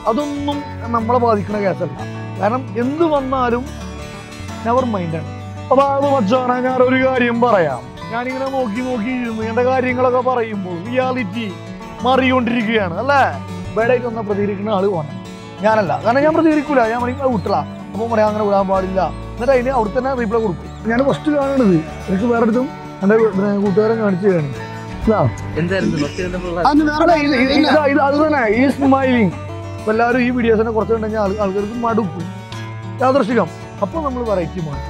അതൊന്നും നമ്മളെ ബാധിക്കുന്ന കേസല്ല കാരണം എന്ത് വന്നാലും നെവർ മൈൻഡാണ് അപ്പൊ അത് മച്ചാണ് ഞാൻ ഒരു കാര്യം പറയാം ഞാനിങ്ങനെ നോക്കി നോക്കി ഇരുന്ന് എന്റെ കാര്യങ്ങളൊക്കെ പറയുമ്പോൾ റിയാലിറ്റി മാറിക്കൊണ്ടിരിക്കുകയാണ് അല്ലേ ബേഡായിട്ട് വന്ന പ്രതികരിക്കുന്ന ആള് പോണം ഞാനല്ല കാരണം ഞാൻ പ്രതികരിക്കൂല ഞാൻ പറയും വിട്ടല അപ്പൊ പറയാം അങ്ങനെ വിടാൻ പാടില്ല എന്നിട്ട് അതിന് അവിടെ തന്നെ റീപ്ലൈ കൊടുക്കും ഞാൻ ഫസ്റ്റ് കാണുന്നത് എനിക്ക് വേറെ അടുത്തും എൻ്റെ കൂട്ടുകാരൻ കാണിച്ചു തരാണ് ഇതാ. എന്തായിരുന്നു ഫസ്റ്റ് കണ്ടപ്പോൾ അന്ന് വേറെ അല്ല, ഇത് ഇത് ഇത് ഇത് അത് തന്നെ ഈ സ്മൈലിങ് ഇപ്പൊ എല്ലാവരും ഈ വീഡിയോസിനെ കുറച്ച് കണ്ടുകഴിഞ്ഞാൽ ആൾ- ആൾക്കാർക്ക് മടുക്കും യാദർശികം അപ്പൊ നമ്മൾ വെറൈറ്റി മാറ്റും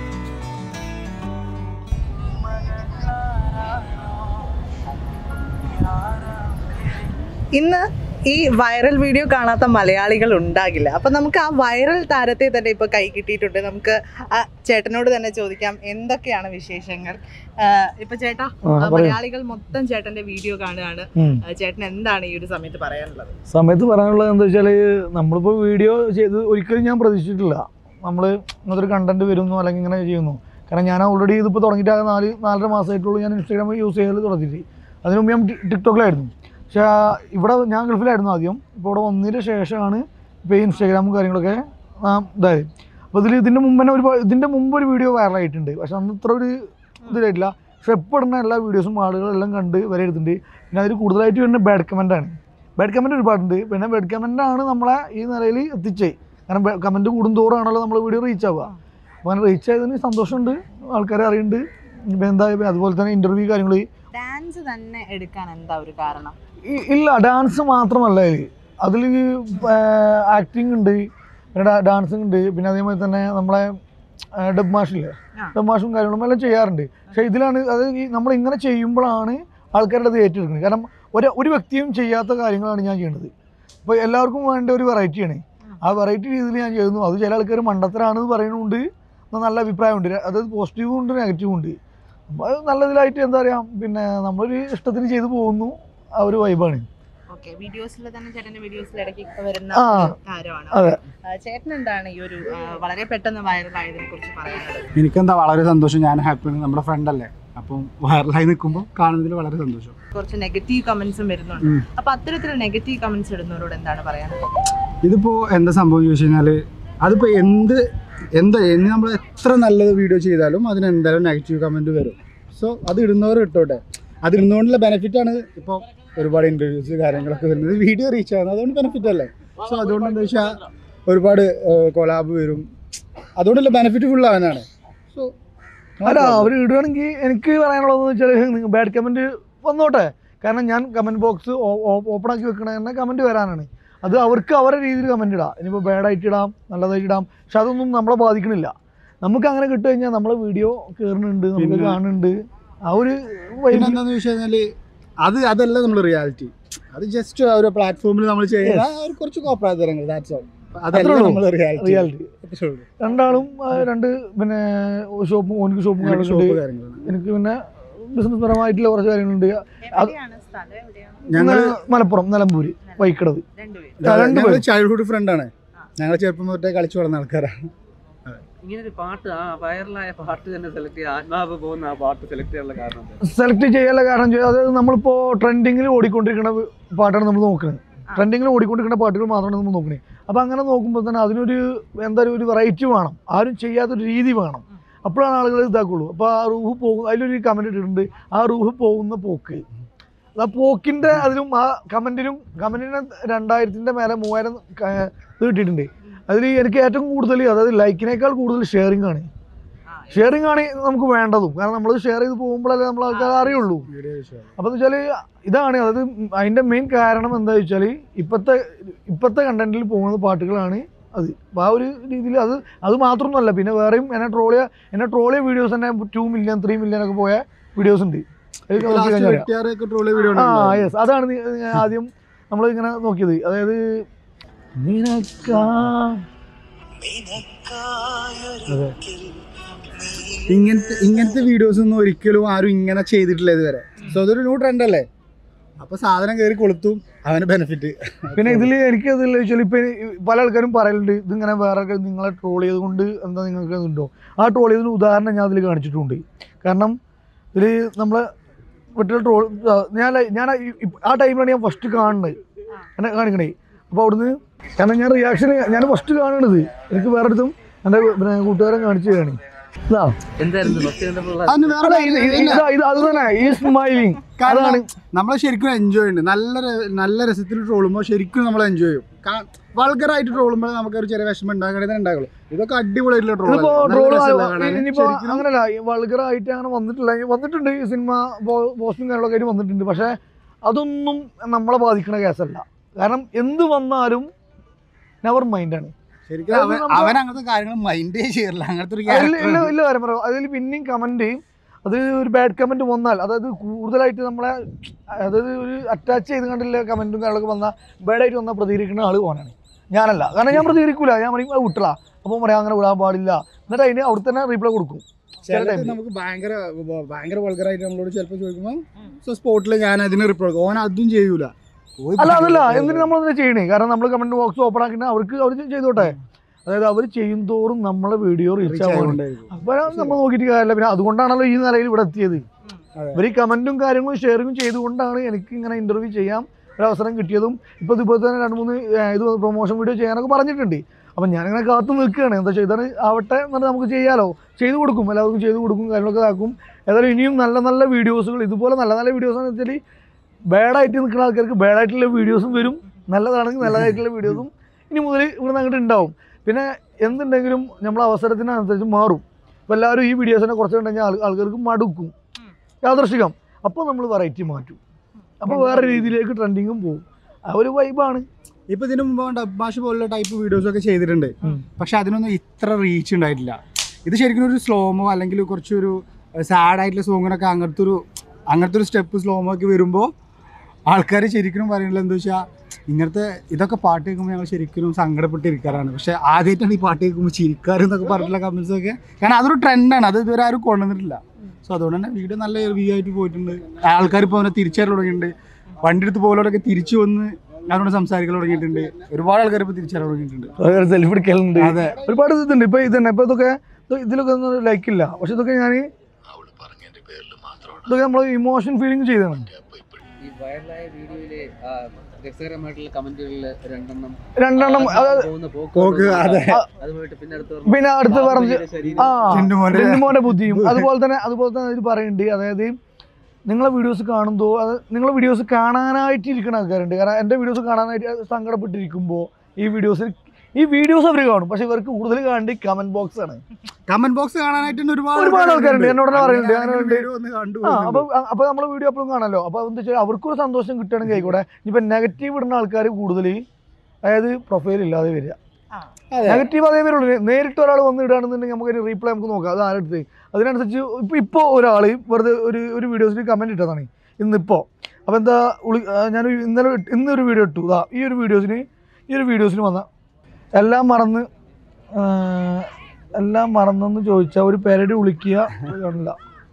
ഇന്ന് ഈ വൈറൽ വീഡിയോ കാണാത്ത മലയാളികൾ ഉണ്ടാകില്ല അപ്പൊ നമുക്ക് ആ വൈറൽ താരത്തെ തന്നെ ഇപ്പൊ കൈ കിട്ടിയിട്ടുണ്ട് നമുക്ക് ആ ചേട്ടനോട് തന്നെ ചോദിക്കാം എന്തൊക്കെയാണ് വിശേഷങ്ങൾ ആ, ഇപ്പൊ ചേട്ടാ ആ, ആ, പറയൂ. മലയാളികൾ മൊത്തം ചേട്ടന്റെ വീഡിയോ കാണുകയാണ് ഉം. ആ, ചേട്ടൻ എന്താണ് ഈ ഒരു സമയത്ത് പറയാനുള്ളത് സമയത്ത് പറയാനുള്ളത് എന്താ വെച്ചാല് നമ്മളിപ്പോ വീഡിയോ ചെയ്ത് ഒരിക്കലും ഞാൻ പ്രതീക്ഷിച്ചിട്ടില്ല നമ്മൾ ഇങ്ങനത്തെ ഒരു കണ്ടന്റ് വരുന്നു അല്ലെങ്കിൽ ഇങ്ങനെ ചെയ്യുന്നു കാരണം ഞാൻ ഓൾറെഡി ഇതിപ്പോൾ തുടങ്ങിയിട്ട് ആകെ നാല് നാലര മാസമായിട്ടുള്ളൂ ഞാൻ ഇൻസ്റ്റാഗ്രാം യൂസ് ചെയ്യൽ തുടങ്ങിയിട്ട് അതിന് മുമ്പ് ഞാൻ ടി- ടിക്ടോക്കിലായിരുന്നു പക്ഷേ ഇവിടെ ഞാൻ ഗൾഫിലായിരുന്നു ആദ്യം ഇപ്പോൾ ഇവിടെ വന്നതിന് ശേഷമാണ് ഇപ്പോൾ ഈ ഇൻസ്റ്റാഗ്രാമും കാര്യങ്ങളൊക്കെ ആ, ഇതായത് അപ്പോൾ ഇതിൽ ഇതിൻ്റെ മുമ്പ് തന്നെ ഒരു ഇതിൻ്റെ മുമ്പ് ഒരു വീഡിയോ വൈറലായിട്ടുണ്ട് പക്ഷെ അന്ന് ഇത്ര ഒരു ഇതിലായിട്ടില്ല പക്ഷെ ഇപ്പോൾ ഇടുന്ന എല്ലാ വീഡിയോസും ആളുകളെല്ലാം കണ്ട് വിലയിരുത്തുന്നുണ്ട് പിന്നെ അതിൽ കൂടുതലായിട്ട് വരുന്ന ബാഡ് കമൻ്റാണ് ബാഡ് കമൻറ്റ് ഒരുപാടുണ്ട് പിന്നെ ബാഡ് കമൻ്റാണ് നമ്മളെ ഈ നിലയിൽ എത്തിച്ചേ കാരണം കമൻറ്റ് കൂടുന്തോറാണല്ലോ നമ്മൾ വീഡിയോ റീച്ച് ആവുക അപ്പോൾ അങ്ങനെ റീച്ച് ആയതിന് സന്തോഷമുണ്ട് ആൾക്കാരെ അറിയുന്നുണ്ട് ഇപ്പം എന്താ ഇപ്പം അതുപോലെ തന്നെ ഇൻ്റർവ്യൂ കാര്യങ്ങൾ ഡാൻസ് തന്നെ എടുക്കാൻ എന്താ ഒരു കാരണം ഇല്ല ഡാൻസ് മാത്രമല്ല അതിൽ അതിൽ ആക്ടിങ് ഉണ്ട് പിന്നെ ഡാൻസിങ് ഉണ്ട് പിന്നെ അതേമാതിരി തന്നെ നമ്മളെ ഡബ് മാഷില്ലേ ആ. ഡബ് മാഷും കാര്യങ്ങളും എല്ലാം ചെയ്യാറുണ്ട് പക്ഷേ ഇതിലാണ് അത് ഈ നമ്മൾ ഇങ്ങനെ ചെയ്യുമ്പോഴാണ് ആൾക്കാരുടെ അത് ഏറ്റെടുക്കുന്നത് കാരണം ഒരു ഒരു വ്യക്തിയും ചെയ്യാത്ത കാര്യങ്ങളാണ് ഞാൻ ചെയ്യുന്നത് അപ്പോൾ എല്ലാവർക്കും വേണ്ട ഒരു വെറൈറ്റിയാണ് ആ വെറൈറ്റി രീതിയിൽ ഞാൻ ചെയ്യുന്നു അത് ചില ആൾക്കാർ മണ്ടത്തരാണെന്ന് പറയുന്നുണ്ട് എന്നാ നല്ല അഭിപ്രായമുണ്ട് അതായത് പോസിറ്റീവും ഉണ്ട് നെഗറ്റീവും ഉണ്ട് അപ്പോൾ അത് നല്ല ഇതിലായിട്ട് എന്താ പറയുക പിന്നെ നമ്മളൊരു ഇഷ്ടത്തിന് ചെയ്തു പോകുന്നു ആ ഒരു വൈബാണ് ഓക്കെ വീഡിയോസിൽ തന്നെ ചേട്ടന്റെ വീഡിയോസിൽ ഇടയ്ക്ക് വരുന്ന ആ. ഒരു താരമാണ് അതെ. ആ, ചേട്ടൻ എന്താണ് ഈ ഒരു ആ, വളരെ പെട്ടെന്ന് വൈറലായതിനെ കുറിച്ച് പറയാനുള്ളത് എനിക്കെന്താ വളരെ സന്തോഷം ഞാൻ ഹാപ്പിയാണ് നമ്മുടെ ഫ്രണ്ട് അല്ലേ അപ്പം വൈറലായി നിൽക്കുമ്പോൾ കാണുന്നതിൽ വളരെ സന്തോഷം കുറച്ച് നെഗറ്റീവ് കമന്റ്സും വരുന്നുണ്ട് ഉം. അപ്പൊ അത്തരത്തിൽ നെഗറ്റീവ് കമന്റ്സ് ഇടുന്നവരോട് എന്താണ് പറയാനുള്ളത് ഇതിപ്പോൾ എന്താ സംഭവം ചോദിച്ചു കഴിഞ്ഞാൽ അതിപ്പോൾ എന്ത് എന്താ ഇനി നമ്മൾ എത്ര നല്ലത് വീഡിയോ ചെയ്താലും അതിന് എന്തായാലും നെഗറ്റീവ് കമൻറ്റ് വരും സോ അത് ഇടുന്നവർ ഇട്ടോട്ടെ അത് ഇടുന്നതുകൊണ്ടുള്ള ബെനിഫിറ്റാണ് ഇപ്പോൾ ഒരുപാട് ഇൻ്റർവ്യൂസ് കാര്യങ്ങളൊക്കെ വരുന്നത് വീഡിയോ റീച്ച് ആകുന്നത് അതുകൊണ്ട് ബെനിഫിറ്റ് അല്ലേ സോ അതുകൊണ്ട് എന്താ വെച്ചാൽ ഒരുപാട് കൊലാബ് വരും അതുകൊണ്ടുള്ള ബെനിഫിറ്റ് ഫുൾ അവനാണ് സോ അല്ല അവർ ഇടുകയാണെങ്കിൽ എനിക്ക് പറയാനുള്ളതെന്ന് വെച്ചാൽ ബാഡ് കമൻറ്റ് വന്നോട്ടെ കാരണം ഞാൻ കമൻറ്റ് ബോക്സ് ഓപ്പൺ ആക്കി വെക്കണ തന്നെ കമൻറ്റ് വരാനാണ് അത് അവർക്ക് അവരുടെ രീതിയിൽ കമൻറ്റ് ഇടാം ഇനിയിപ്പോൾ ബാഡായിട്ട് ഇടാം നല്ലതായിട്ട് ഇടാം പക്ഷെ അതൊന്നും നമ്മളെ ബാധിക്കണില്ല നമുക്ക് അങ്ങനെ കിട്ടു കഴിഞ്ഞാൽ നമ്മളെ വീഡിയോ കയറുന്നുണ്ട് നമുക്ക് പിന്നെ- കാണുന്നുണ്ട് ആ ഒരു പിന്നെ vibe- എന്താന്ന് വെച്ച് കഴിഞ്ഞാൽ അത് അതല്ല നമ്മൾ റിയാലിറ്റി അത് ജസ്റ്റ് ഒരു പ്ലാറ്റ്ഫോമിൽ നമ്മൾ ചെയ്യുന്ന Yes. ഒരു കുറച്ച് കോപ്രാതരങ്ങൾ ദാറ്റ്സ് ഓൾ അത്രേ അതല്ല ഉള്ളൂ. നമ്മൾ റിയാലിറ്റി റിയാലിറ്റി രണ്ടാളും ആ, രണ്ട് പിന്നെ ഷോപ്പും ഓനിക്ക് ഷോപ്പും ഷോപ്പ് കാര്യങ്ങളുണ്ട് കാര്യങ്ങളാണ് എനിക്ക് പിന്നെ ബിസിനസ് പരമായിട്ടുള്ള കുറച്ച് കാര്യങ്ങളുണ്ട് എവിടെയാണ് സ്ഥലം എവിടെയാണ് ഞങ്ങൾ ഇന്ന് മലപ്പുറം നിലമ്പൂര് വൈക്കടവ് രണ്ടുപേരും ആ, രണ്ട് ഞങ്ങൾ പേരും. ചൈൽഡ്ഹുഡ് ഫ്രണ്ടാണ് ഞങ്ങൾ ചെറുപ്പം തൊട്ടേ കളിച്ചു വളർന്ന ആൾക്കാരാണ് ഇങ്ങനെ ഒരു പാട്ട് ആ വൈറലായ പാട്ട് തന്നെ സെലക്ട് ചെയ്ത് ആത്മാവ് പോകുന്ന ആ പാട്ട് സെലക്ട് ചെയ്യാനുള്ള കാരണം എന്താ? സെലക്ട് ചെയ്യാനുള്ള കാരണം വെച്ചാൽ അതായത് നമ്മളിപ്പോൾ ട്രെൻഡിങ്ങിൽ ഓടിക്കൊണ്ടിരിക്കുന്ന പാട്ടാണ് നമ്മൾ നോക്കുന്നത് ട്രെൻഡിങ്ങിൽ ഓടിക്കൊണ്ടിരിക്കുന്ന പാട്ടുകൾ മാത്രമാണ് നമ്മൾ നോക്കുന്നത് അപ്പോൾ അങ്ങനെ നോക്കുമ്പോൾ തന്നെ അതിനൊരു എന്താ പറയുക ഒരു വെറൈറ്റി വേണം ആരും ചെയ്യാത്തൊരു രീതി വേണം അപ്പോഴാണ് ആളുകൾ ഇതാക്കുള്ളൂ അപ്പോൾ ആ റൂഹ് പോകും അതിലൊരു കമൻറ്റ് ഇട്ടിട്ടുണ്ട് ആ റൂഹ് പോകുന്ന പോക്ക് ആ പോക്കിൻ്റെ അതിലും ആ കമൻറ്റിനും കമൻറ്റിന് രണ്ടായിരത്തിൻ്റെ മേലെ മൂവായിരം ക- ഇത് കിട്ടിയിട്ടുണ്ട് അതിൽ എനിക്ക് ഏറ്റവും കൂടുതൽ അതായത് ലൈക്കിനേക്കാൾ കൂടുതൽ ഷെയറിംഗ് ആണ് ഷെയറിംഗ് ആണ് നമുക്ക് വേണ്ടതും കാരണം നമ്മൾ ഷെയർ ചെയ്ത് പോകുമ്പോഴല്ലേ നമ്മൾ ആൾക്കാർ അറിയുള്ളൂ അപ്പോൾ എന്ന് വെച്ചാൽ ഇതാണ് അതായത് അതിൻ്റെ മെയിൻ കാരണം എന്താ വെച്ചാൽ ഇപ്പോഴത്തെ ഇപ്പോഴത്തെ കണ്ടന്റിൽ പോകുന്ന പാട്ടുകളാണ് അത് അപ്പോൾ ആ ഒരു രീതിയിൽ അത് അത് മാത്രമൊന്നുമല്ല പിന്നെ വേറെയും എന്നെ ട്രോളിയ എന്നെ ട്രോളിയ വീഡിയോസ് തന്നെ ടു മില്യൺ ത്രീ മില്യൺ ഒക്കെ പോയ വീഡിയോസ് ഉണ്ട് അത് നോക്കി കഴിഞ്ഞാൽ അറിയാം. ട്രോള് വീഡിയോ ആ യെസ് അതാണ് നീ- ഞാൻ ആദ്യം നമ്മൾ ഇങ്ങനെ നോക്കിയത് അതായത് നിനക്കാ അതെ ഇങ്ങനത്തെ ഇങ്ങനത്തെ വീഡിയോസ് ഒന്നും ഒരിക്കലും ആരും ഇങ്ങനെ ചെയ്തിട്ടില്ല ഇതുവരെ സോ അതൊരു ന്യൂ ട്രെൻഡ് അല്ലേ അപ്പൊ സാധനം കയറി കൊളുത്തും അവന് ബെനിഫിറ്റ് പിന്നെ ഇതിൽ എനിക്ക് അതിൽ വെച്ചാൽ ഇപ്പം പല ആൾക്കാരും പറയലുണ്ട് ഇതിങ്ങനെ വേറെ ആൾക്കാർ നിങ്ങളെ ട്രോൾ ചെയ്തുകൊണ്ട് എന്താ നിങ്ങൾക്ക് ഉണ്ടോ ആ ട്രോൾ ചെയ്തതിന് ഉദാഹരണം ഞാൻ അതിൽ കാണിച്ചിട്ടുണ്ട് കാരണം ഇതിൽ നമ്മൾ വീട്ടിൽ ട്രോൾ ഞാൻ ലൈ- ഞാൻ ആ ഈ- ഇപ്പ- ആ ടൈമിലാണ് ഞാൻ ഫസ്റ്റ് കാണുന്നത് എന്നെ കാണിക്കണേ അപ്പോൾ അവിടുന്ന് കാരണം ഞാൻ റിയാക്ഷൻ ഞാൻ ഫസ്റ്റ് കാണണത് എനിക്ക് വേറെ അടുത്തും എൻ്റെ പിന്നെ കൂട്ടുകാരൻ കാണിച്ചു തരാണ് ഇതാ എന്തായിരുന്നു ഫസ്റ്റ് കണ്ടപ്പോൾ അതിന് വേറെ അല്ല, ഇത് ഇത് ഇതാ, ഇത് അത് തന്നെ ഈ സ്മൈലിങ് കാരണം അതാണ് നമ്മളെ ശരിക്കും എൻജോയ് ഉണ്ട് നല്ല ര- നല്ല രസത്തിൽ ട്രോളുമ്പോൾ ശരിക്കും നമ്മൾ എൻജോയ് ചെയ്യും വൾഗറായിട്ട് ട്രോളുമ്പോൾ നമുക്ക് ഒരു ചെറിയ വിഷമം ഉണ്ടാകണേ ഉണ്ടാകുള്ളൂ ഇതൊക്കെ അടിപൊളിയായിട്ടുള്ള ഇതിപ്പോ ട്രോൾ ട്രോൾ ഇനിയിപ്പോ അങ്ങനല്ല വൾഗറായിട്ട് അങ്ങനെ വന്നിട്ടില്ല ഈ വന്നിട്ടുണ്ട് ഈ സിനിമ പോസ്റ്റും കാര്യങ്ങളൊക്കെ ആയിട്ട് വന്നിട്ടുണ്ട് പക്ഷെ അതൊന്നും നമ്മളെ ബാധിക്കുന്ന കേസല്ല കാരണം എന്ത് വന്നാലും നെവർ മൈൻഡാണ് ശരിക്കും അത് അവൻ നമുക്ക് അവൻ അങ്ങനത്തെ കാര്യങ്ങൾ മൈൻഡേ ചെയ്യില്ല അങ്ങനത്തെ ഒരു ഇല്ല ഇല്ല ക്യാരക്ടർ ഇല്ല കാര്യം പറയാം അതിൽ പിന്നെയും കമന്റ് അത് ഒരു ബാഡ് കമന്റ് വന്നാൽ അതായത് കൂടുതലായിട്ട് നമ്മളെ അതായത് ഒരു അറ്റാച്ച് ചെയ്ത് കണ്ടില്ല കമന്റും കാര്യങ്ങളൊക്കെ വന്നാൽ ബാഡായിട്ട് വന്നാൽ പ്രതികരിക്കുന്ന ആള് പോകാനാണ് ഞാനല്ല കാരണം ഞാൻ പ്രതികരിക്കൂല ഞാൻ പറയും അത് വിട്ടളാ അപ്പോൾ പറയാം അങ്ങനെ വിടാൻ പാടില്ല എന്നിട്ട് അതിന് അവിടെ തന്നെ റീപ്ലൈ കൊടുക്കും ചില ചിലത് time ല്. നമുക്ക് ഭയങ്കര ഭയങ്കര വൾഗറായിട്ട് നമ്മളോട് ചിലപ്പോൾ ചോദിക്കുമ്പോൾ സോ സ്പോട്ടിൽ ഞാൻ അതിന് റിപ്ലൈ കൊടുക്കും ഓൻ അതും ചെയ്യൂല പോയി അല്ല അതല്ല ഭയങ്കര എന്തിനു നമ്മളതിനെ ചെയ്യണേ കാരണം നമ്മൾ കമന്റ് ബോക്സ് ഓപ്പൺ ആക്കിയിട്ട് അവർക്ക് അവർ ചെയ്തോട്ടെ അതായത് അവർ ചെയ്യും തോറും നമ്മളെ വീഡിയോ reach റീച്ച് ആവുന്നുണ്ട് ആവുന്നുണ്ടായിരിക്കും. അപ്പൊ നമ്മൾ നോക്കിയിട്ട് കാര്യമില്ല പിന്നെ അതുകൊണ്ടാണല്ലോ ഈ നിലയിൽ ഇവിടെ എത്തിയത് അതെ. ഇവർ ഈ കമന്റും കാര്യങ്ങളും ഷെയറിങ്ങും ചെയ്തുകൊണ്ടാണ് എനിക്ക് ഇങ്ങനെ ഇന്റർവ്യൂ ചെയ്യാൻ ഒരു അവസരം കിട്ടിയതും ഇപ്പോൾ ഇതുപോലെ തന്നെ രണ്ട് മൂന്ന് ഏർ ഇത് പ്രൊമോഷൻ വീഡിയോ ചെയ്യാനൊക്കെ പറഞ്ഞിട്ടുണ്ട് അപ്പം ഞാനിങ്ങനെ കാത്തു നിൽക്കുകയാണ് എന്താ ചെയ്താണ് ആവട്ടെ എന്നിട്ട് നമുക്ക് ചെയ്യാലോ ചെയ്തു കൊടുക്കും എല്ലാവർക്കും ചെയ്തു കൊടുക്കും കാര്യങ്ങളൊക്കെ ഇതാക്കും ഏതായാലും ഇനിയും നല്ല നല്ല വീഡിയോസുകൾ ഇതുപോലെ നല്ല നല്ല വീഡിയോസ് എന്ന് വെച്ചാൽ ബാഡായിട്ട് നിൽക്കുന്ന ആൾക്കാർക്ക് ബാഡായിട്ടുള്ള വീഡിയോസും വരും നല്ലതാണെങ്കിൽ നല്ലതായിട്ടുള്ള വീഡിയോസും ഇനി മുതൽ ഇവിടുന്ന് അങ്ങോട്ട് ഉണ്ടാവും പിന്നെ എന്തുണ്ടെങ്കിലും നമ്മൾ അവസരത്തിനനുസരിച്ച് മാറും ഇപ്പോൾ എല്ലാവരും ഈ വീഡിയോസിനെ കുറച്ച് കണ്ടുകഴിഞ്ഞാൽ ആൾ ആൾക്കാർക്ക് മടുക്കും യാദർശികം അപ്പോൾ നമ്മൾ വെറൈറ്റി മാറ്റും അപ്പോൾ വേറെ രീതിയിലേക്ക് ട്രെൻഡിങ്ങും പോകും ആ ഒരു വൈബാണ് ഇപ്പൊ ഇതിനു മുമ്പ് ഡബ് ഭാഷ പോലുള്ള ടൈപ്പ് വീഡിയോസ് ഒക്കെ ചെയ്തിട്ടുണ്ട് ഉം. പക്ഷെ അതിനൊന്നും ഇത്ര റീച്ച് ഉണ്ടായിട്ടില്ല ഇത് ശരിക്കും ഒരു സ്ലോമോ അല്ലെങ്കിൽ കുറച്ചൊരു സാഡ് ആയിട്ടുള്ള സോങ്ങിനൊക്കെ അങ്ങനത്തെ ഒരു അങ്ങനത്തെ ഒരു സ്റ്റെപ്പ് സ്ലോമോ ഒക്കെ വരുമ്പോൾ ആൾക്കാർ ശരിക്കും പറയുന്നത് എന്താ വെച്ചാൽ ഇങ്ങനത്തെ ഇതൊക്കെ പാട്ട് കേൾക്കുമ്പോൾ ഞങ്ങൾ ശരിക്കും സങ്കടപ്പെട്ടിരിക്കാറാണ് പക്ഷെ ആദ്യമായിട്ടാണ് ഈ പാട്ട് കേൾക്കുമ്പോൾ ചിരിക്കാരെന്നൊക്കെ പറഞ്ഞിട്ടുള്ള കമൻസ് ഒക്കെ കാരണം അതൊരു ട്രെൻഡാണ് അത് ഇതുവരെ ആരും കൊണ്ടുവന്നിട്ടില്ല സോ അതുകൊണ്ട് തന്നെ വീഡിയോ നല്ല വ്യൂ ആയിട്ട് പോയിട്ടുണ്ട് ആൾക്കാർ ഇപ്പോൾ അവനെ തിരിച്ചറിയാൻ തുടങ്ങിയിട്ടുണ്ട് വണ്ടി എടുത്ത് പോലുള്ളവരൊക്കെ തിരിച്ചു വന്ന് അവരോട് സംസാരിക്കാൻ തുടങ്ങിയിട്ടുണ്ട് ഒരുപാട് ആൾക്കാർ ഇപ്പോൾ തിരിച്ചറിയാൻ തുടങ്ങിയിട്ടുണ്ട് സെൽഫി എടുക്കലുണ്ട് അതെ ഒരുപാട് ഇതുണ്ട് ഇപ്പോൾ ഇത് തന്നെ ഇപ്പോൾ ഇതൊക്കെ ഇത് ഇതിലൊക്കെ ഒന്നും ലൈക്ക് ഇല്ല പക്ഷെ ഇതൊക്കെ ഞാൻ ഇതൊക്കെ നമ്മൾ ഇമോഷൻ ഫീലിംഗ് ചെയ്തതാണ് ഈ വൈറലായ വീഡിയോയിലെ ആ രസകരമായിട്ടുള്ള കമന്റുകളിൽ രണ്ടെണ്ണം രണ്ടെണ്ണം അത് പോകുന്ന പോക്ക് പോക്ക്, അതെ. അത് പോയിട്ട് പിന്നെ അടുത്ത് പിന്നെ അടുത്ത് പറഞ്ഞ് ആ ടിന്റുമോന്റെ- ടിന്റുമോന്റെ ബുദ്ധിയും അതുപോലെ തന്നെ അതുപോലെ തന്നെ ഇത് പറയുന്നുണ്ട് അതായത് നിങ്ങളെ വീഡിയോസ് കാണുമ്പോൾ അത് നിങ്ങളെ വീഡിയോസ് കാണാനായിട്ട് ഇരിക്കുന്ന ആൾക്കാരുണ്ട് കാരണം എൻ്റെ വീഡിയോസ് കാണാനായിട്ട് സങ്കടപ്പെട്ടിരിക്കുമ്പോൾ ഈ വീഡിയോസിൽ ഈ വീഡിയോസ് അവർ കാണും പക്ഷെ ഇവർക്ക് കൂടുതൽ കാണേണ്ടത് കമന്റ് ബോക്സ് ആണ് കമന്റ് ബോക്സ് കാണാനായിട്ട് തന്നെ ഒരുപാട് ഒരുപാട് ആൾക്കാരുണ്ട്. എന്നോട് തന്നെ പറയുന്നുണ്ട്. അങ്ങനെ ഞാനുണ്ട്. video ഒന്ന് കണ്ടു ആ അപ്പൊ അപ്പൊ നമ്മളെ വീഡിയോ എപ്പോഴും കാണാമല്ലോ അപ്പൊ എന്താ വെച്ചാൽ അവർക്കൊരു സന്തോഷം കിട്ടുകയാണെങ്കിൽ ആയിക്കോട്ടെ ഇനിയിപ്പോ നെഗറ്റീവ് ഇടുന്ന ആൾക്കാർ കൂടുതൽ അതായത് പ്രൊഫൈൽ ഇല്ലാതെ വരിക ആ. അതെ. നെഗറ്റീവ് അതേ വരുള്ളൂ നേരിട്ട് ഒരാൾ വന്ന് ഇടുകയാണെന്നുണ്ടെങ്കിൽ നമുക്ക് റീപ്ലൈ നമുക്ക് നോക്കാം അത് ആരെടുത്ത് അതിനനുസരിച്ച് ഇപ്പൊ ഇപ്പോൾ ഒരാൾ വെറുതെ ഒരു ഒരു വീഡിയോസിൽ കമന്റ് ഇട്ടതാണ് ഇന്നിപ്പോ അപ്പൊ എന്താ ഉളി- ആ, ഞാൻ ഇന്നലെ ഇട്ട്- ഇന്നൊരു വീഡിയോ ഇട്ടു ഇതാ ഈ ഒരു വീഡിയോസിന് ഈ ഒരു വീഡിയോസിന് വന്ന എല്ലാം മറന്ന് ആ, എല്ലാം മറന്നെന്ന് ചോദിച്ചാൽ ഒരു പെരടി വിളിക്കുക അത് കാണില്ല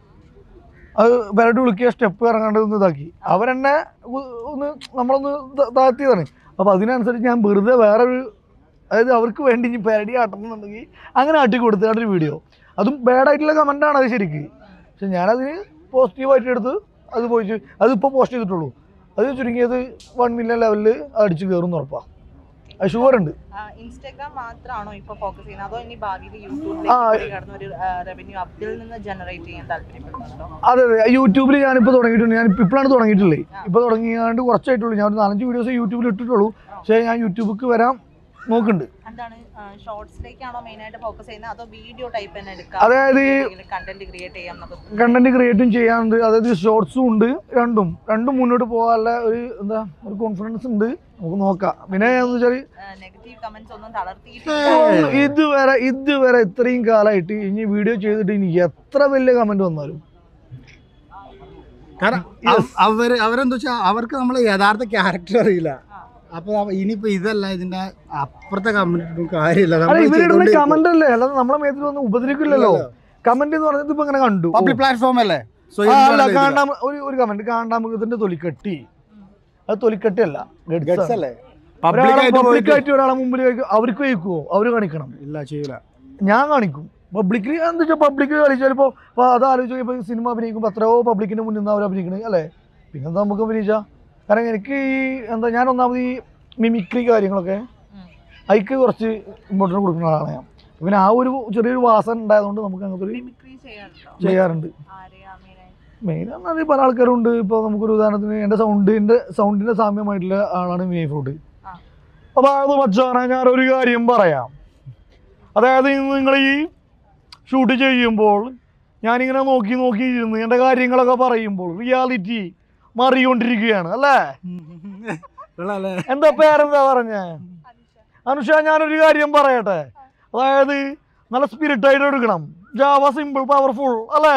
അത് പെരടി വിളിക്കുക സ്റ്റെപ്പ് ഇറങ്ങാണ്ട് ഒന്ന് ഇതാക്കി അവരെന്നെ ഉ- ഒന്ന് നമ്മളൊന്ന് ത- താഴ്ത്തിയതാണ് അപ്പോൾ അതിനനുസരിച്ച് ഞാൻ വെറുതെ വേറൊരു അതായത് അവർക്ക് വേണ്ടി ഇനി പെരടി ആട്ടണമെന്നുണ്ടെങ്കിൽ അങ്ങനെ ആട്ടി കൊടുത്തതാണ് ഒരു വീഡിയോ അതും ബാഡായിട്ടുള്ള കമൻ്റാണ് അത് ശരിക്ക് പക്ഷെ ഞാനതിന് പോസിറ്റീവായിട്ട് എടുത്ത് അത് പോയിട്ട് അതിപ്പോൾ പോസ്റ്റ് ചെയ്തിട്ടുള്ളൂ അത് ചുരുങ്ങിയത് വൺ മില്യൺ ലെവലിൽ അടിച്ച് കയറും ഉറപ്പാണ് അത് ഷുവർ ഉണ്ട് ഇൻസ്റ്റാഗ്രാം മാത്രമാണോ ഇപ്പൊ ഫോക്കസ് ചെയ്യുന്നത് അതോ ഇനി ഭാവിയിൽ ആ. യൂട്യൂബിലേക്ക് കടന്ന ഒരു റവന്യൂ അതിൽ നിന്ന് ജനറേറ്റ് ചെയ്യാൻ താല്പര്യപ്പെടുന്നുണ്ടോ അതെ അതെ യൂട്യൂബിൽ ഞാനിപ്പോൾ തുടങ്ങിയിട്ടുണ്ട് ഞാൻ ഇപ്പോഴാണ് തുടങ്ങിയിട്ടുള്ളത് ഇപ്പോൾ തുടങ്ങിയാണ്ട് കുറച്ചായിട്ടുള്ളൂ ഞാൻ ഒരു നാലഞ്ച് വീഡിയോസ് യൂട്യൂബിൽ ഇട്ടിട്ടുള്ളൂ പക്ഷേ ഞാൻ യൂട്യൂബിലേക്ക് വരാൻ നോക്കുന്നുണ്ട് എന്താണ് ഷോർട്സിലേക്കാണോ മെയിൻ ആയിട്ട് ഫോക്കസ് ചെയ്യുന്നത് അതോ വീഡിയോ ടൈപ്പ് തന്നെ അതായത് കണ്ടന്റ് ക്രിയേറ്റ് ചെയ്യാം എന്നൊക്കെ കണ്ടന്റ് ക്രിയേറ്റും ചെയ്യാനുണ്ട് അതായത് ഷോർട്സും ഉണ്ട് രണ്ടും രണ്ടും മുന്നോട്ട് പോകാനുള്ള ഒരു എന്താ ഒരു കോൺഫിഡൻസ് ഉണ്ട് നമുക്ക് നോക്കാം പിന്നെ എന്ന് വെച്ചാൽ നെഗറ്റീവ് കമന്റ്സ് ഒന്നും തളർത്തിയിട്ട് ഒന്നും ഇതുവരെ ഇതുവരെ ഇത്രയും കാലമായിട്ട് ഇനി വീഡിയോ ചെയ്തിട്ട് ഇനി എത്ര വലിയ കമന്റ് വന്നാലും കാരണം അവ- അവര് അവരെന്താ വെച്ചാൽ അവർക്ക് നമ്മൾ യഥാർത്ഥ ക്യാരക്ടർ അറിയില്ല അപ്പൊ അവ- ഇനിയിപ്പോ ഇതല്ല ഇതിന്റെ അപ്പുറത്തെ കമന്റ് കാര്യമില്ല അല്ല ഇവരിടുന്ന കമന്റ് അല്ലേ അല്ലാതെ നമ്മളെ മേത്തിൽ ഒന്നും ഉപദ്രവിക്കില്ലല്ലോ കമന്റ് എന്ന് പറഞ്ഞത് ഇപ്പൊ ഇങ്ങനെ കണ്ടു പബ്ലിക് പ്ലാറ്റ്ഫോം അല്ലേ സോ ആ, അല്ല കാണ്ടാ ഒരു ഒരു കമന്റ് കാണ്ടാമൃഗത്തിന്റെ തൊലിക്കട്ടി അത് തൊലിക്കട്ടി അല്ല ഗഡ്സ് അല്ലേ ഒരാളെ പബ്ലിക് പബ്ലിക് ആയിട്ട് ഒരാളെ മുമ്പിൽ വെക്കും, അവർക്ക് വയ്ക്കുവോ അവര് കാണിക്കണം ഇല്ല ചെയ്യൂല ഞാൻ കാണിക്കും പബ്ലിക്കിൽ എന്താ വെച്ചാൽ പബ്ലിക് കളിച്ചാൽ ഇപ്പോൾ ഇപ്പോൾ അത് ആലോചിച്ച് ഇപ്പോൾ സിനിമ അഭിനയിക്കുമ്പോൾ എത്രയോ പബ്ലിക്കിൻ്റെ മുന്നിൽ നിന്ന് അവർ അഭിനയിക്കണത് അല്ലേ പിന്നെന്താ നമുക്ക് അഭിനയിച്ചാൽ കാരണം എനിക്ക് ഈ എന്താ ഞാൻ ഒന്നാമത് ഈ മിമിക്രി കാര്യങ്ങളൊക്കെ അതിക്ക് കുറച്ച് ഇമ്പോർട്ടൻറ്റ് കൊടുക്കുന്ന ആളാണ് ഞാൻ പിന്നെ ആ ഒരു ചെറിയൊരു വാസന ഉണ്ടായതുകൊണ്ട് നമുക്ക് അങ്ങനത്തെ ഒരു മിമിക്രി ചെയ്യാറുണ്ടോ ചെയ്യാറുണ്ട് ആരെയാ മെയിനായി മെയിൻ പറഞ്ഞാൽ പല ആൾക്കാരുണ്ട് ഇപ്പോൾ നമുക്കൊരു ഉദാഹരണത്തിന് എൻ്റെ സൗണ്ടിൻ്റെ സൗണ്ടിൻ്റെ സാമ്യമായിട്ടുള്ള ആളാണ് വിനയ് ഫ്രൂട്ട് ആ. അതായത് മച്ചാനെ ഞാനൊരു കാര്യം പറയാം അതായത് നിങ്ങൾ ഈ ഷൂട്ട് ചെയ്യുമ്പോൾ ഞാനിങ്ങനെ നോക്കി നോക്കി ഇരുന്ന് എൻ്റെ കാര്യങ്ങളൊക്കെ പറയുമ്പോൾ റിയാലിറ്റി മാറിക്കൊണ്ടിരിക്കുകയാണ് അല്ലേ കൊള്ളാല്ലേ എന്താ പേരെന്താ പറഞ്ഞേ അനുഷ ഞാനൊരു കാര്യം പറയട്ടെ അതായത് നല്ല സ്പിരിറ്റ് ആയിട്ട് എടുക്കണം ജാവ സിമ്പിൾ പവർഫുൾ അല്ലേ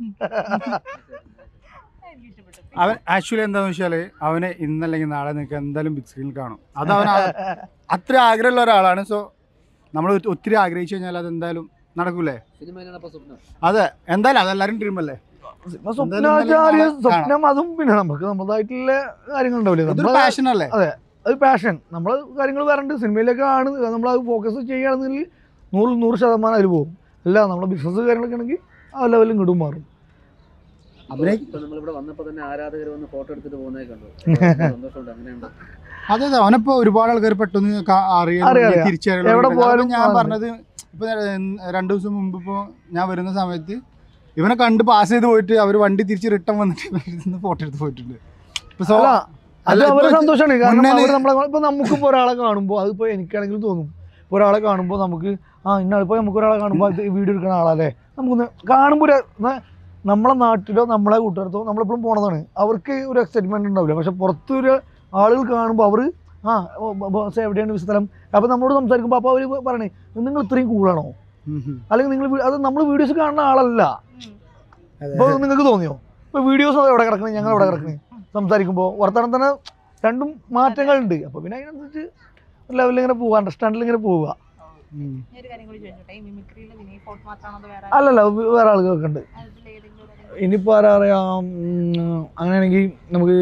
എനിക്ക് ഇഷ്ടപ്പെട്ടു അവൻ ആക്ച്വലി എന്താന്ന് വെച്ചാല് അവന് ഇന്നല്ലെങ്കിൽ നാളെ നിങ്ങൾക്ക് എന്തായാലും ബിഗ് സ്ക്രീനിൽ കാണും അത് അവൻ അത്ര ആഗ്രഹമുള്ള ഒരാളാണ് സോ നമ്മൾ ഒത്തിരി ആഗ്രഹിച്ചു കഴിഞ്ഞാൽ അത് എന്തായാലും നടക്കൂലേ സിനിമയിലാണ് അപ്പൊ സ്വപ്നം അതെ എന്തായാലും അതെല്ലാരും ഡ്രീം അല്ലേ സിനിമ സ്വപ്നാചാര്യ സ്വപ്നം അതും പിന്നെ നമുക്ക് നമ്മളതായിട്ടുള്ള കാര്യങ്ങൾ ഉണ്ടാവില്ലേ ഇതൊരു നമ്മള് പാഷൻ അല്ലേ അത് പാഷൻ നമ്മൾ കാര്യങ്ങൾ വരണ്ട് സിനിമയിലൊക്കെ ആണ് നമ്മൾ അത് ഫോക്കസ് ചെയ്യുകയാണെന്നുണ്ടെങ്കിൽ നൂറ് നൂറ് ശതമാനം അതിൽ പോകും അല്ല നമ്മളെ ബിസിനസ് കാര്യങ്ങളൊക്കെ ആണെങ്കിൽ ആ ലെവലും ഇങ്ങോട്ടും മാറും അഭിനയ ഇപ്പൊ നമ്മളിവിടെ വന്നപ്പോ തന്നെ ആരാധകർ വന്ന് ഫോട്ടോ എടുത്തിട്ട് പോകുന്നേ കണ്ടു സന്തോഷമുണ്ട് അങ്ങനെയുണ്ട് അതെ അതെ അവനിപ്പോ ഒരുപാട് ആൾക്കാർ പെട്ടെന്ന് കാ- അറിയാൻ അറിയാം, അറിയാം. തിരിച്ചറിയാൻ എവിടെ തുടങ്ങി. പോയാലും അപ്പൊ ഞാൻ അതെ. പറഞ്ഞത് ഇപ്പൊ രണ്ടു ദിവസം മുമ്പ് ഇപ്പോ ഞാൻ വരുന്ന സമയത്ത് ഇവനെ കണ്ട് പാസ് ചെയ്ത് പോയിട്ട് അവർ വണ്ടി തിരിച്ച് റിട്ടേൺ വന്നിട്ട് ഫോട്ടോ എടുത്ത് പോയിട്ടുണ്ട് ഇപ്പൊ സോ അല്ല അത് അല്ല, അവരെ ഇപ്പൊ സന്തോഷമാണ് കാരണം മുന്നേ അവർ നമ്മളെ ഇപ്പൊ നമുക്കിപ്പോ ഒരാളെ കാണുമ്പോൾ അതിപ്പോ എനിക്കാണെങ്കിലും തോന്നും ഇപ്പൊ ഒരാളെ കാണുമ്പോൾ നമുക്ക് ആ ഇന്ന ഇപ്പൊ നമുക്ക് ഒരാളെ കാണുമ്പോൾ അത് വീഡിയോ എടുക്കുന്ന ആളല്ലേ നമുക്കൊന്ന് കാണുമ്പോൾ ഒരു ന- നമ്മളെ നാട്ടിലോ നമ്മളെ കൂട്ടുകാരത്തോ നമ്മളെപ്പോഴും പോണതാണ് അവർക്ക് ഒരു എക്സൈറ്റ്മെന്റ് ഉണ്ടാവില്ല പക്ഷെ പുറത്തൊരു ആളുകൾ കാണുമ്പോൾ അവർ ആ ഓ, ബ- ബോസ് എവിടെയാണ് ഈ സ്ഥലം അപ്പോൾ നമ്മളോട് സംസാരിക്കുമ്പോൾ അപ്പോൾ അവർ പറയണേ നിങ്ങൾ ഇത്രയും കൂളാണോ ഉം ഉം. അല്ലെങ്കിൽ നിങ്ങൾ അത് നമ്മൾ വീഡിയോസ് കാണുന്ന ആളല്ല അതെ. ഇപ്പോൾ നിങ്ങൾക്ക് തോന്നിയോ ഇപ്പോൾ വീഡിയോസ് എവിടെ കിടക്കണേ ഞങ്ങൾ എവിടെ കിടക്കണേ സംസാരിക്കുമ്പോൾ വർത്തമാനം തന്നെ രണ്ടും മാറ്റങ്ങളുണ്ട് അപ്പോൾ പിന്നെ അതിനനുസരിച്ച് ലെവലിൽ ഇങ്ങനെ പോവുക അണ്ടർസ്റ്റാൻഡിൽ ഇങ്ങനെ പോവുക ഉം. ഞാൻ ഒരു കാര്യം കൂടി ചോദിച്ചോട്ടെ ഈ മിമിക്രിയിൽ വിനയ് ഫോർട്ട് മാത്രമാണോ അതോ വേറെ അല്ലല്ല വേ- വേറെ ആളുകളൊക്കെ ഉണ്ട് അതിൽ ഏതെങ്കിലും ഒരു- ഇനിയിപ്പോൾ ആരാ അറിയാം ഉം, അങ്ങനെയാണെങ്കിൽ നമുക്ക്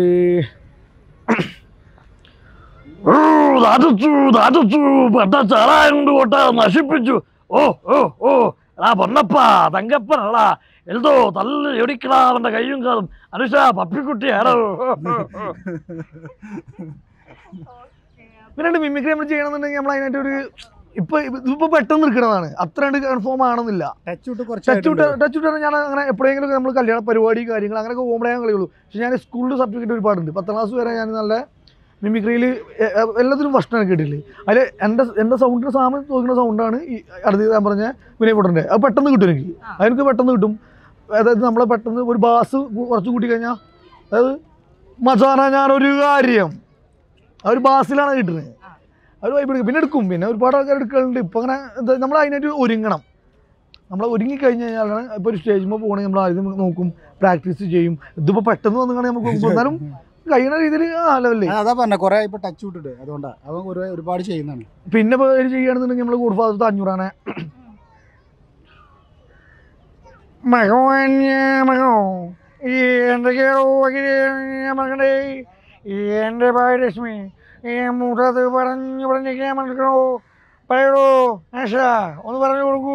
കൊണ്ട് നശിപ്പിച്ചു ഓ ഓ ഓ എടാ പൊന്നപ്പാ തങ്കപ്പനടാ എന്തോ തല്ല് എടിക്കടാ അവന്റെ കയ്യും കാതും അനുഷ പപ്പിക്കുട്ടി ആരോ പിന്നെ മിമിക്രി നമ്മൾ ചെയ്യണമെന്നുണ്ടെങ്കിൽ നമ്മൾ അതിനായിട്ട് ഒരു ഇപ്പൊ ഇതിപ്പോ പെട്ടെന്ന് നിൽക്കുന്നതാണ് അത്ര കൺഫേം ആണെന്നില്ല ടച്ച് വിട്ട് ടച്ച് കുറച്ചായിട്ട് വിട്ട് ടച്ച് വിട്ടാൽ ഞാൻ അങ്ങനെ എപ്പോഴെങ്കിലും നമ്മൾ കല്യാണ പരിപാടി കാര്യങ്ങൾ അങ്ങനെയൊക്കെ പോകുമ്പോഴേ ഞാൻ കളിയുള്ളൂ പക്ഷെ ഞാൻ സ്കൂളിൽ സർട്ടിഫിക്കറ്റ് ഒരുപാടുണ്ട് പത്താം ക്ലാസ് വരെ ഞാൻ നല്ല മിമിക്രിയിൽ എല്ലാത്തിനും ഫസ്റ്റാണ് കിട്ടിയില്ലേ അതിൽ എൻ്റെ എൻ്റെ സൗണ്ടിന് സാമാന്യം തോന്നുന്ന സൗണ്ടാണ് ഈ അടുത്ത് ഞാൻ പറഞ്ഞ വിനയ് പൊട്ടൻ്റെ അത് പെട്ടെന്ന് കിട്ടും എനിക്ക് അതെനിക്ക് പെട്ടെന്ന് കിട്ടും അതായത് നമ്മളെ പെട്ടെന്ന് ഒരു ബാസ് കുറച്ച് കൂട്ടി കഴിഞ്ഞാൽ അതായത് മച്ചാന ഞാനൊരു കാര്യം ആ ഒരു ബാസിലാണ് കിട്ടുന്നത് ആ ഒരു വൈബ് എടുക്കും പിന്നെ എടുക്കും പിന്നെ ഒരുപാട് ആൾക്കാർ എടുക്കലുണ്ട് ഇപ്പം അങ്ങനെ എന്താ നമ്മൾ അതിനായിട്ട് ഒരുങ്ങണം നമ്മൾ ഒരുങ്ങി കഴിഞ്ഞ് കഴിഞ്ഞാലാണ് ഇപ്പോൾ ഒരു സ്റ്റേജിൽ പോകണമെങ്കിൽ നമ്മൾ ആദ്യം നോക്കും പ്രാക്ടീസ് ചെയ്യും ഇതിപ്പോൾ പെട്ടെന്ന് വന്നു നമുക്ക് നോക്കുമ്പോൾ എന്നാലും കഴിയുന്ന രീതിയിൽ ആ ലെവലിൽ ആ, അതാ പറഞ്ഞ കുറെ ഇപ്പൊ ടച്ച് വിട്ടിട്ട് അതുകൊണ്ടാ അവൻ കുറെ ഒരുപാട് ചെയ്യുന്നതാണ് പിന്നെ ഇപ്പോൾ ഇത് ചെയ്യുകയാണെന്നുണ്ടെങ്കിൽ നമ്മൾ കൂട് ഭാഗത്ത് അഞ്ഞൂറാണ് മകോന്യ മകോ ഈ എന്തൊക്കെയോ മകണ്ടേ ഈ എൻ്റെ ഭാഗ്യലക്ഷ്മി ഈ മുഖത്ത് പറഞ്ഞു പറഞ്ഞിരിക്കാൻ മനസ്സിലോ പറയൂ ആശ ഒന്ന് പറഞ്ഞു കൊടുക്കൂ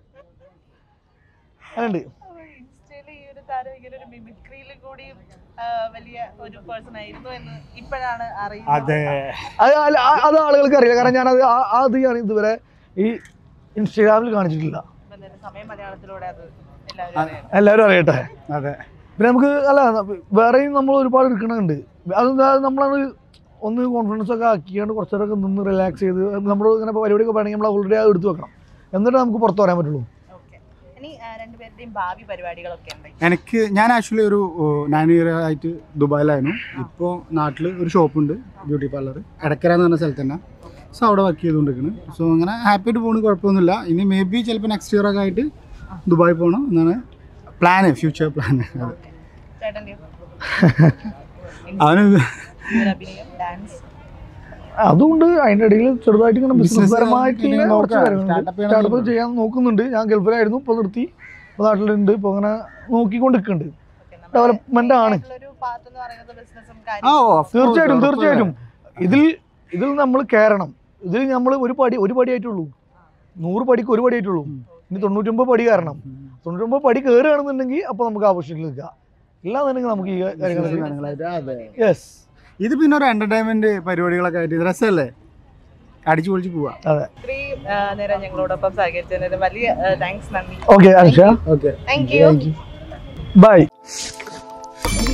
അതുണ്ട് ഇൻസ്റ്റയില് ഈ ഒരു താരം ഇങ്ങനെ ഒരു മിമിക്രിയിൽ കൂടി ആ, വലിയ ഒരു പേഴ്സൺ ആയിരുന്നു എന്ന് ഇപ്പോഴാണ് അറിയുന്നത് അതെ അത് അല്ല, ആ- അത് ആളുകൾക്ക് അറിയില്ല കാരണം ഞാനത് ആ- അത് ഞാൻ ഇതുവരെ ഈ ഇൻസ്റ്റാഗ്രാമിൽ കാണിച്ചിട്ടില്ല ഇപ്പൊ എന്തായാലും സമയം മലയാളത്തിലൂടെ അത് എല്ലാവരും ആ. അറിയണം. എല്ലാവരും അറിയട്ടെ അതെ പിന്നെ നമുക്ക് അല്ല വേറെയും നമ്മൾ ഒരുപാട് എടുക്കണുണ്ട് അതെന്താ നമ്മളത് ഒന്ന് കോൺഫിഡൻസ് ഒക്കെ ആക്കിയാണ്ട് കുറച്ചേരൊക്കെ നിന്ന് റിലാക്സ് ചെയ്ത് നമ്മൾ ഇങ്ങനെ പരിപാടിയൊക്കെ വേണമെങ്കിൽ നമ്മൾ ഓൾറെഡി അത് എടുത്ത് വെക്കണം എന്നിട്ട് നമുക്ക് പുറത്ത് പറയാൻ പറ്റുള്ളൂ ഓക്കെ ഇനി ആ, രണ്ടുപേരുടെയും ഭാവി പരിപാടികളൊക്കെ ഉണ്ട് എനിക്ക് ഞാൻ ആക്ച്വലി ഒരു നയൻ ഇയർ ആയിട്ട് ദുബായിലായിരുന്നു ഇപ്പോൾ നാട്ടിൽ ഒരു ഷോപ്പുണ്ട് ബ്യൂട്ടി പാർലർ എടക്കര എന്ന് പറഞ്ഞ സ്ഥലത്ത് തന്നെ സോ അവിടെ വർക്ക് ചെയ്തുകൊണ്ടിരിക്കുന്നു സോ അങ്ങനെ ഹാപ്പി ആയിട്ട് പോകുന്നു കുഴപ്പമൊന്നുമില്ല ഇനി മേ ബി ചിലപ്പോൾ നെക്സ്റ്റ് ഇയർ ഒക്കെ ആയിട്ട് ദുബായ് പോകണം എന്നാണ് പ്ലാന് ഫ്യൂച്ചർ പ്ലാന് അതെ ചേട്ടൻ്റെയോ അവന് അഭിനയം ഡാൻസ് അതുകൊണ്ട് അതിൻ്റെ ഇടയിൽ ചെറുതായിട്ട് ഇങ്ങനെ Business ബിസിനസ് പരമായിട്ടുള്ള ഇങ്ങനെ കുറച്ച് നോക്കാം. കാര്യങ്ങളുണ്ട് Startup ചെയ്യണം സ്റ്റാർട്ടപ്പ് എന്നുണ്ട്. ചെയ്യാൻ നോക്കുന്നുണ്ട് ഞാൻ ഗൾഫിലായിരുന്നു ഇപ്പോൾ നിർത്തി ഇപ്പോൾ നാട്ടിലുണ്ട് ഇപ്പോൾ അങ്ങനെ നോക്കിക്കൊണ്ടിരിക്കുന്നുണ്ട് Development ആണ്. ഒരു പാത്ത് എന്ന് പറയുന്നത് ബിസിനസ്സും ആ ഓ, of course, തീർച്ചയായിട്ടും ഉറപ്പ്. തീർച്ചയായിട്ടും ഇതിൽ ഇതിൽ നമ്മൾ കയറണം ഇതിൽ നമ്മൾ ഒരു പടി ഒരു പടി ആയിട്ടുള്ളൂ നൂറ് പടിക്ക് ഒരു പടി ആയിട്ടുള്ളൂ ഉം. ഇനി തൊണ്ണൂറ്റൊമ്പത് പടി കയറണം തൊണ്ണൂറ്റൊമ്പത് പടി കയറുകയാണെന്നുണ്ടെങ്കിൽ അപ്പോൾ നമുക്ക് ആവശ്യത്തിൽ നിൽക്കുക ഇല്ലാന്നുണ്ടെങ്കിൽ നമുക്ക് ഈ Business കാര്യങ്ങൾ കാര്യങ്ങളായിട്ട് അതെ യെസ് ഇത് പിന്നെ ഒരു എന്റർടൈൻമെന്റ് പരിപാടികളൊക്കെ ആയിട്ട് ഇത് രസമല്ലേ അടിച്ചു പൊളിച്ച് പോവാ ഇത്രയും ആ, നേരം ഞങ്ങളോടൊപ്പം സഹകരിച്ചതിന് വലിയ താങ്ക്സ് നന്ദി okay Anusha okay thank you by